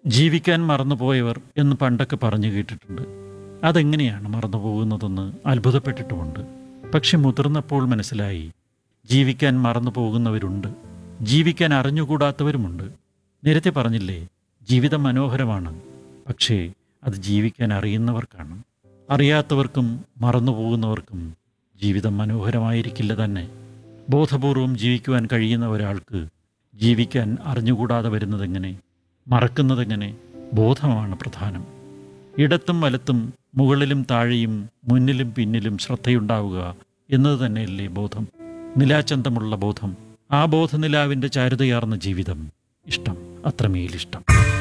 ജീവിക്കാൻ മറന്നുപോയവർ എന്ന് പണ്ടൊക്കെ പറഞ്ഞു കേട്ടിട്ടുണ്ട് അതെങ്ങനെയാണ് മറന്നു പോകുന്നതെന്ന് അത്ഭുതപ്പെട്ടിട്ടുമുണ്ട് പക്ഷെ മുതിർന്നപ്പോൾ മനസ്സിലായി ജീവിക്കാൻ മറന്നു പോകുന്നവരുണ്ട് ജീവിക്കാൻ അറിഞ്ഞുകൂടാത്തവരുമുണ്ട് നേരത്തെ പറഞ്ഞില്ലേ ജീവിതം മനോഹരമാണ് പക്ഷേ അത് ജീവിക്കാൻ അറിയുന്നവർക്കാണ് അറിയാത്തവർക്കും മറന്നു പോകുന്നവർക്കും ജീവിതം മനോഹരമായിരിക്കില്ല തന്നെ ബോധപൂർവം ജീവിക്കുവാൻ കഴിയുന്ന ഒരാൾക്ക് ജീവിക്കാൻ അറിഞ്ഞുകൂടാതെ വരുന്നതെങ്ങനെ മറക്കുന്നതെങ്ങനെ ബോധമാണ് പ്രധാനം ഇടത്തും വലത്തും മുകളിലും താഴെയും മുന്നിലും പിന്നിലും ശ്രദ്ധയുണ്ടാവുക എന്നത് തന്നെയല്ലേ ബോധം നിലാചന്തമുള്ള ബോധം ആ ബോധനിലാവിൻ്റെ ചാരുതയാർന്ന ജീവിതം ഇഷ്ടം അത്രമേലിഷ്ടം